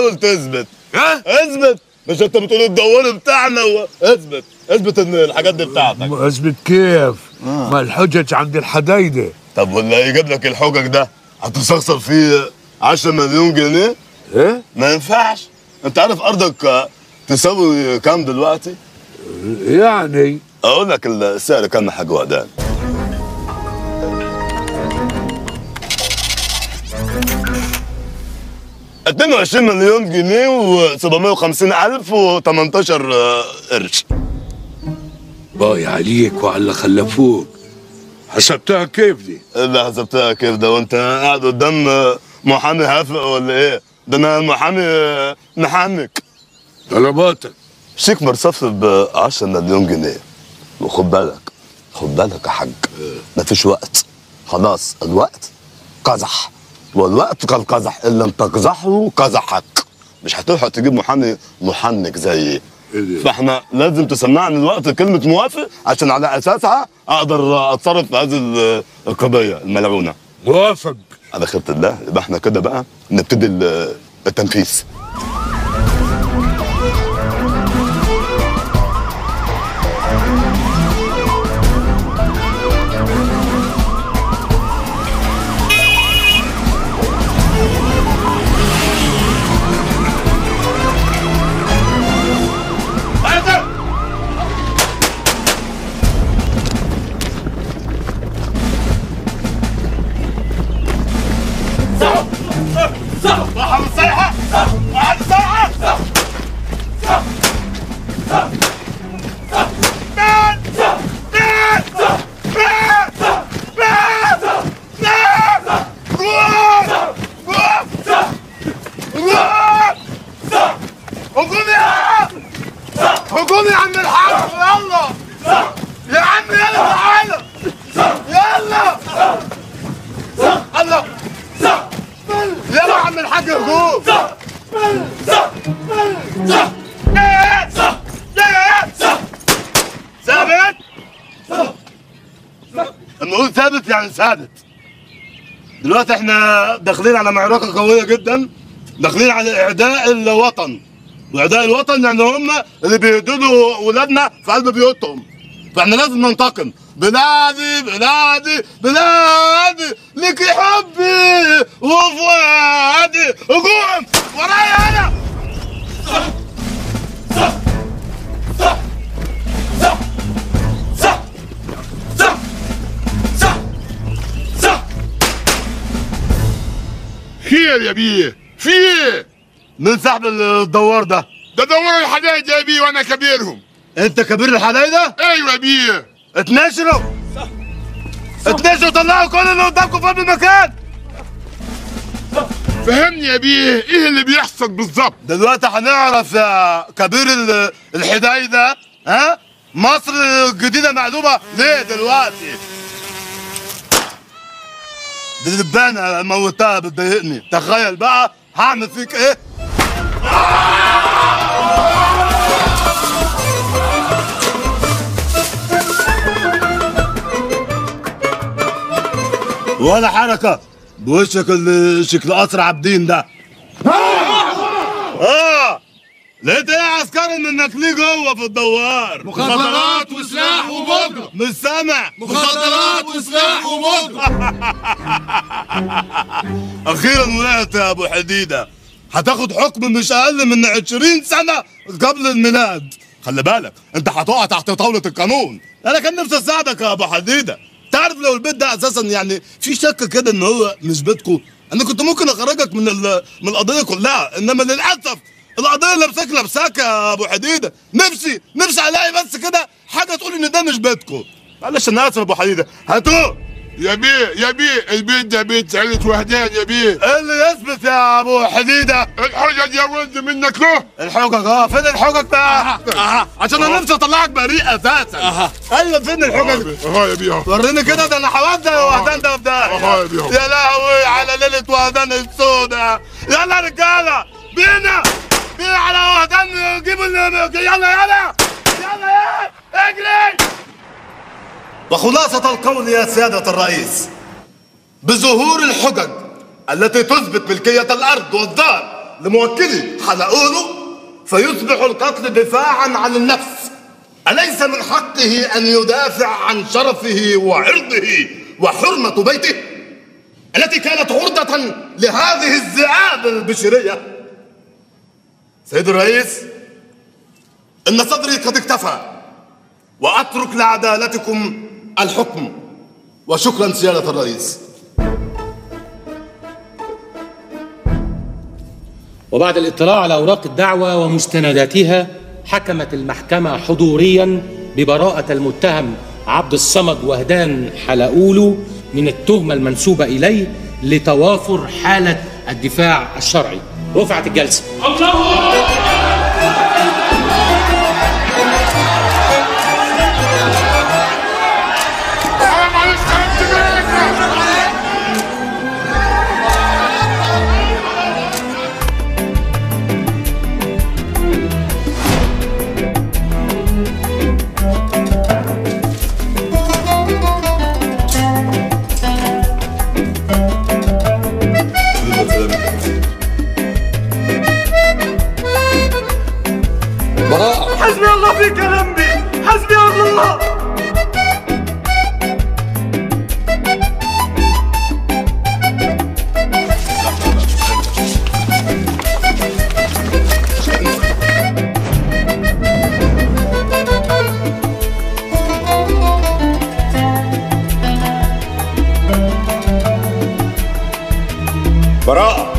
حاول تثبت ها اثبت مش انت بتقول الدوار بتاعنا و... اثبت اثبت ان الحاجات دي بتاعتك اثبت كيف ما الحجج عند الحدايده طب واللي يجيب لك الحجج ده هتستخسر فيه 10 مليون جنيه ايه ما ينفعش انت عارف ارضك آه، تساوي كام دلوقتي يعني اقول لك السعر كام يا حاج وهدان اتنين وعشرين مليون جنيه وسبعمية وخمسين ألف وتمنتاشر قرش باي عليك وعلى خلفوك حسبتها كيف دي اللي حسبتها كيف ده وانت قاعد قدام محامي هافق ولا ايه؟ ده انا محامي محامك طلباتك شيك مرصف ب 10 مليون جنيه وخد بالك خد بالك يا حاج مفيش وقت خلاص الوقت قزح والوقت كالقزح ان لم تقزحه قزحك مش هتلحق تجيب محامي محنك زيي إيه ده؟ فاحنا لازم تسمعني الوقت كلمة موافق عشان على اساسها اقدر اتصرف في هذه ال- القضية الملعونة موافق على خيرة الله يبقى احنا كده بقى نبتدي ال- التنفيذ هجوم يا هجوم يا عم الحاج يلا يا عم يلا تعالى يلا الله يلا يا عم الحاج هجوم ثابت لما اقول ثابت يعني ثابت دلوقتي احنا داخلين على معركه قويه جدا داخلين على اعداء الوطن واعداء الوطن يعني هم اللي بيهددوا ولادنا في قلب بيوتهم فاحنا لازم ننتقم بلادي بلادي بلادي لك حبي وفؤادي هجوم ورايا انا خير يا بيه في ايه مين صاحب الدوار ده ده دور الحدايد يا بيه وانا كبيرهم انت كبير الحدايده ايوه يا بيه اتنشروا اتنشروا طلعوا كل اللي قدامكم في المكان فهمني يا بيه ايه اللي بيحصل بالظبط دلوقتي هنعرف يا كبير ال- الحدايده ها مصر الجديده مقلوبه ليه دلوقتي دي دبانه موتها بتضايقني تخيل بقى هعمل فيك ايه ولا حركه بوشك اللي شكل قصر عابدين ده اه لقيت ايه يا عسكري انك ليه جوه في الدوار مخدرات وسلاح وبودرة مش سامع مخدرات وسلاح وبودرة اخيرا وقعت يا ابو حديده هتاخد حكم مش اقل من 20 سنه قبل الميلاد خلي بالك انت هتقع تحت طاوله القانون انا كان نفسي اساعدك يا ابو حديده تعرف لو البيت ده اساسا يعني في شك كده ان هو مش بيتكم انا كنت ممكن اخرجك من ال- من القضيه كلها انما للاسف القضيه لابساك لابساك يا ابو حديده نفسي نفسي الاقي بس كده حاجه تقول ان ده مش بيتكم معلش انا اسف يا ابو حديده هاتوه يا بيه يا بيه البيت ده بيت عيلة وهدان يا بيه ايه اللي يثبت يا ابو حديده الحجج يا ولد منك له الحجج اه فين الحجج بقى؟ اه عشان انا نفسي اطلعك بريء اساسا اه ايوه فين الحجج؟ اهو يا بيه اهو وريني كده ده انا هودع وهدان ده في ده أهو يا بيه. يا لهوي على ليله وهدان السوداء يلا يا رجاله بينا بينا على وهدان جيبوا ال- يلا يلا يلا يلا اجري وخلاصة القول يا سيادة الرئيس بظهور الحجج التي تثبت ملكية الأرض والدار لموكلي حلقوله فيصبح القتل دفاعا عن النفس أليس من حقه أن يدافع عن شرفه وعرضه وحرمة بيته التي كانت عرضة لهذه الذئاب البشرية سيد الرئيس إن صدري قد اكتفى وأترك لعدالتكم الحكم وشكرا سيادة الرئيس وبعد الاطلاع على أوراق الدعوة ومستنداتها حكمت المحكمة حضوريا ببراءة المتهم عبد الصمد وهدان حلقولو من التهمة المنسوبة إليه لتوافر حالة الدفاع الشرعي رفعت الجلسة حرام عليك خربت بيتنا حسبي الله فيك يا لمبي حسبي الله براءة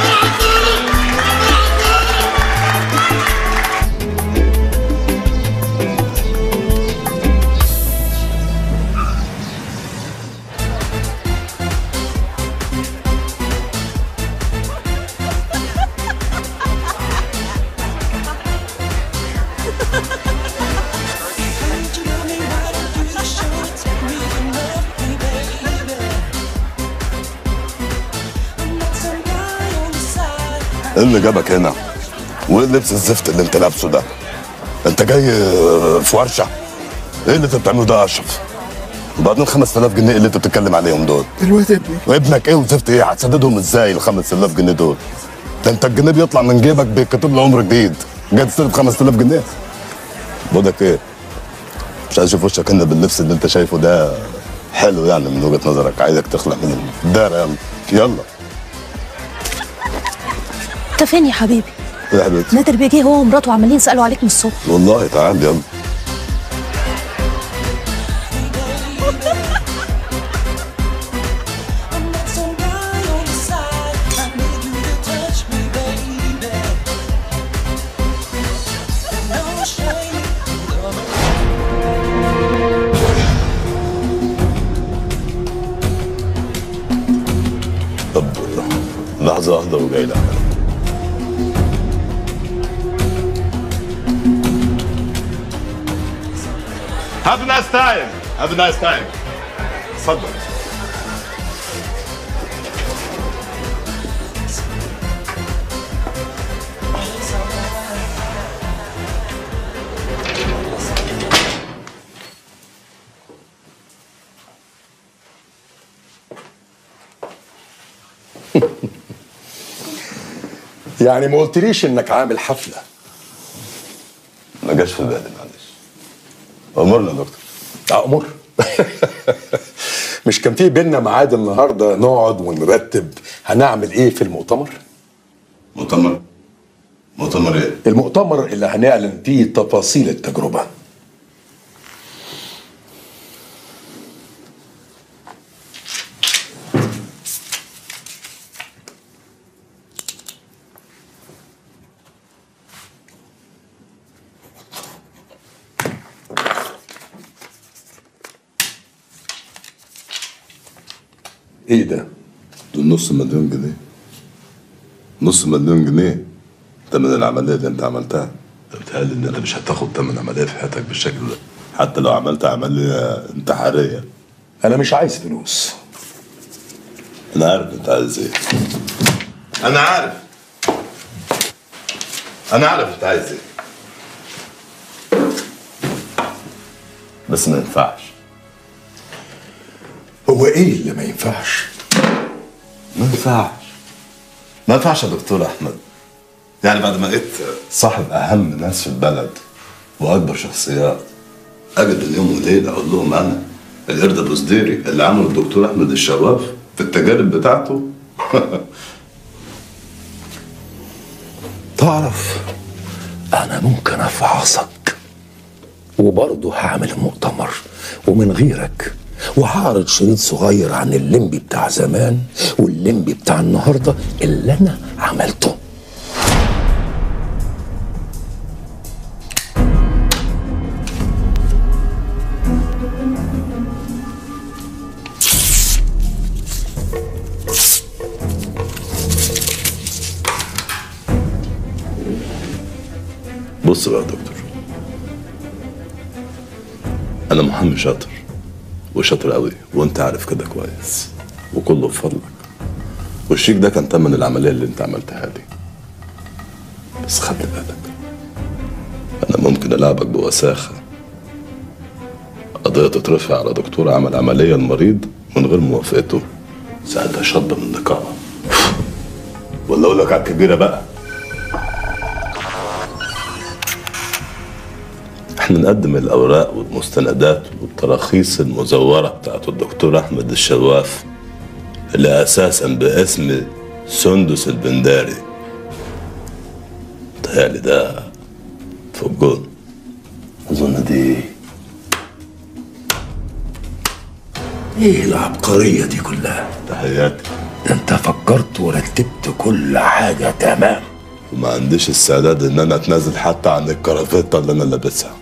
ايه اللي جابك هنا؟ وايه اللبس الزفت اللي انت لابسه ده؟ انت جاي في ورشه؟ ايه اللي انت بتعمله ده يا اشرف؟ وبعدين 5000 جنيه اللي انت بتتكلم عليهم دول الواد ابني وابنك ايه وزفت ايه؟ هتسددهم ازاي ال 5000 جنيه دول؟ ده انت الجنيه بيطلع من جيبك بيتكتب له عمر جديد جاي تستلف 5000 جنيه بقولك ايه؟ مش عايز اشوف وشك هنا باللبس اللي انت شايفه ده حلو يعني من وجهه نظرك عايزك تخلع من الدار يلا يلا انت فين يا حبيبي؟ يا حبيبتي نادر بيجي هو ومراته عمالين يسالوا عليك من الصبح والله تعال يلا طب لحظة واحدة وجاي لك Have a nice time. Have a nice time. اتفضل. يعني ما قلتليش انك عامل حفله ما جاش في بالي معلش. امرنا يا دكتور. امر مش كان في بينا ميعاد النهارده نقعد ونرتب هنعمل ايه في المؤتمر مؤتمر مؤتمر ايه؟ المؤتمر اللي هنعلن فيه تفاصيل التجربه ايه ده دول نص مليون جنيه. نص مليون جنيه تمن العملية اللي انت عملتها. انت بتهيألي ان انت مش هتاخد تمن عملية في حياتك بالشكل ده. حتى لو عملت عملية انتحارية. انا مش عايز فلوس انا عارف انت عايز ايه. انا عارف. انا عارف انت عايز ايه. بس ما ينفعش. هو ايه اللي ما ينفعش ما ينفعش ما ينفعش يا دكتور احمد يعني بعد ما لقيت صاحب اهم ناس في البلد واكبر شخصيات اجد اليوم وليله اقول لهم انا القرد ابو زديري اللي عمله الدكتور احمد الشواف في التجارب بتاعته تعرف انا ممكن افحصك وبرضه هعمل مؤتمر ومن غيرك وهعرض شريط صغير عن الليمبي بتاع زمان والليمبي بتاع النهارده اللي انا عملته بص بقى يا دكتور انا محامي شاطر وشاطر قوي وانت عارف كده كويس وكله بفضلك والشيك ده كان تمن العمليه اللي انت عملتها لي بس خلي بالك انا ممكن العبك بوساخه قضية تترفع على دكتور عمل عملية المريض من غير موافقته ساعتها شطب من نقاء ولا اقول لك على الكبيرة بقى احنا نقدم الاوراق والمستندات والتراخيص المزوره بتاعت الدكتور احمد الشواف اللي اساسا باسم سندس البنداري تهيألي ده في الجون اظن دي ايه العبقريه دي كلها تحياتي ده انت فكرت ورتبت كل حاجه تمام وما عنديش استعداد ان انا اتنازل حتى عن الكرافتة اللي انا لابسها